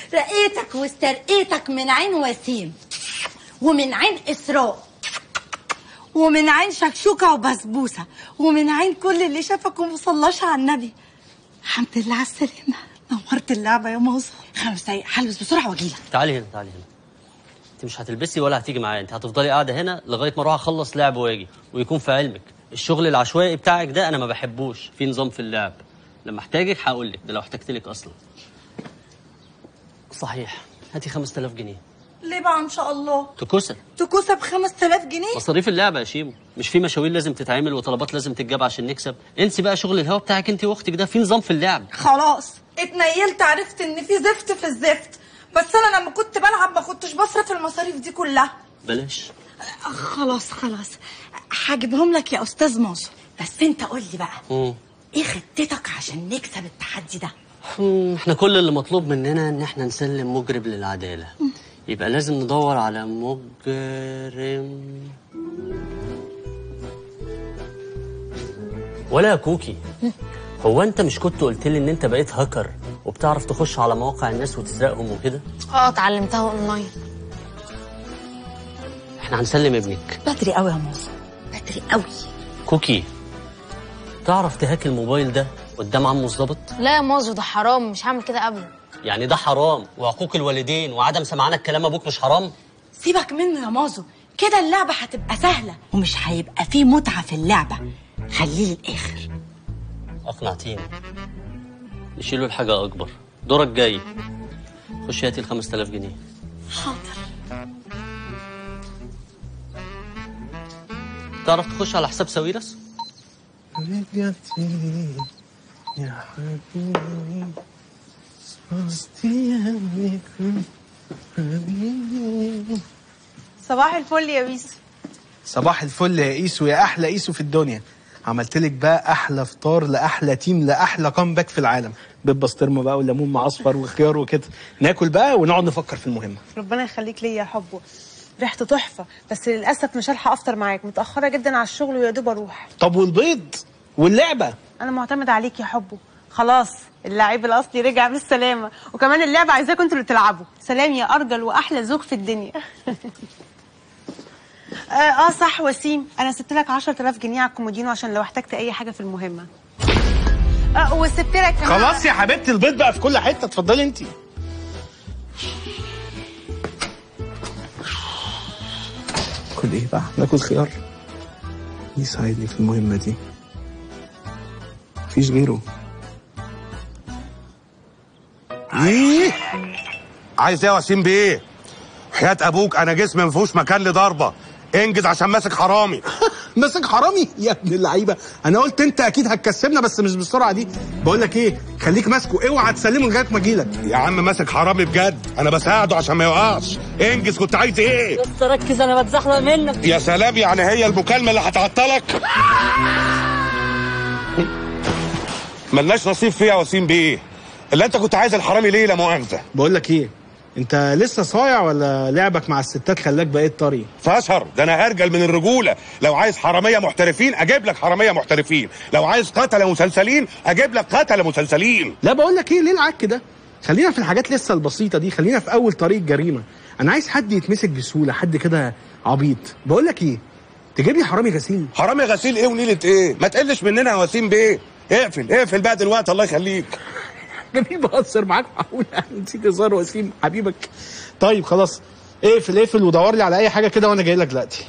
رقيتك واسترقيتك من عين وسيم ومن عين اسراء ومن عين شكشوكه وبسبوسه ومن عين كل اللي شافك ومصلاش على النبي الحمد لله على السلامه نورت اللعبه يا مازو خمس دقايق هلبس بسرعه واجيلك تعالي هنا تعالي هنا انت مش هتلبسي ولا هتيجي معايا انت هتفضلي قاعده هنا لغايه ما اروح اخلص لعب واجي ويكون في علمك الشغل العشوائي بتاعك ده انا ما بحبوش في نظام في اللعب لما احتاجك هقول لك ده لو احتجت لك اصلا صحيح هاتي 5000 جنيه ليه بقى ان شاء الله تكسر تكوسه ب 5000 جنيه مصاريف اللعبه يا شيمو مش في مشاوير لازم تتعمل وطلبات لازم تتجاب عشان نكسب انسي بقى شغل الهوا بتاعك انت واختك ده في نظام في اللعب خلاص اتنيلت عرفت ان في زفت في الزفت بس انا لما كنت بلعب ما كنتش بصرف المصاريف دي كلها بلاش آه، خلاص خلاص هجيبهم لك يا استاذ مازو بس انت قول لي بقى مم. ايه خطتك عشان نكسب التحدي ده مم، احنا كل اللي مطلوب مننا ان احنا نسلم مجرم للعدالة يبقى لازم ندور على مجرم ولا يا كوكي هو انت مش كنت قلت لي ان انت بقيت هاكر وبتعرف تخش على مواقع الناس وتسرقهم وكده اه اتعلمتها اونلاين احنا هنسلم ابنك بدري قوي يا مازو بدري قوي كوكي تعرف تهاك الموبايل ده قدام عمه الظابط لا يا مازو ده حرام مش هعمل كده ابدا يعني ده حرام وعقوق الوالدين وعدم سمعانك كلام ابوك مش حرام سيبك منه يا مازو كده اللعبة هتبقى سهلة ومش هيبقى فيه متعة في اللعبة خليه للآخر اقنعتيني نشيله الحاجة أكبر دورك جاي خش هاتي ال 5000 جنيه حاضر تعرف تخش على حساب ساويرس؟ رجعتي يا حبيبي صوتي حبيبي صباح الفل يا بيسو صباح الفل يا ايسو يا احلى ايسو في الدنيا عملت لك بقى احلى فطار لاحلى تيم لاحلى كومباك في العالم بيض بسطرمه بقى وليمون مع اصفر وخيار وكده ناكل بقى ونقعد نفكر في المهمه ربنا يخليك ليا يا حبه ريحته تحفه بس للاسف مش هلحق افطر معاك متاخره جدا على الشغل ويا دوب اروح طب والبيض واللعبه انا معتمد عليك يا حبه خلاص اللعيب الاصلي رجع بالسلامه وكمان اللعبه عايزاكم انتوا اللي تلعبوا سلام يا ارجل واحلى زوج في الدنيا آه, اه صح وسيم انا سبت لك 10000 جنيه على الكومودينو عشان لو احتجت اي حاجه في المهمه اه وسبت لك كمان خلاص يا حبيبتي البيض بقى في كل حته اتفضلي انت كل ايه بقى ناكل خيار يساعدني في المهمه دي مفيش غيره ايه عايز ايه يا وسيم بيه حياة ابوك انا جسمي ما فيهوش مكان لضربه انجز عشان ماسك حرامي ماسك حرامي يا ابن اللعيبه انا قلت انت اكيد هتكسبنا بس مش بالسرعه دي بقول لك ايه خليك ماسكه اوعى تسلمه لغايه ما اجيلك يا عم ماسك حرامي بجد انا بساعده عشان ما يقعش انجز كنت عايز ايه بس ركز انا بتزحلق منك يا سلام يعني هي المكالمه اللي هتعطلك ملناش نصيب فيها يا وسيم بيه اللي انت كنت عايز الحرامي ليه لا مؤاخذه بقول لك ايه انت لسه صايع ولا لعبك مع الستات خلاك بقيت طري فاشهر ده انا ارجل من الرجوله لو عايز حراميه محترفين اجيب لك حراميه محترفين لو عايز قتله مسلسلين اجيب لك قتله مسلسلين لا بقول لك ايه ليه العك ده خلينا في الحاجات لسه البسيطه دي خلينا في اول طريق جريمه انا عايز حد يتمسك بسهوله حد كده عبيط بقول لك ايه تجيب لي حرامي غسيل حرامي غسيل ايه ونيله ايه ما تقلش مننا يا وسيم بيه اقفل اقفل بقى دلوقتي الله يخليك جميل بهزر معاك معقول نسيت هزار وسيم حبيبك طيب خلاص اقفل اقفل ودور لي على اي حاجه كده وانا جاي لك دلوقتي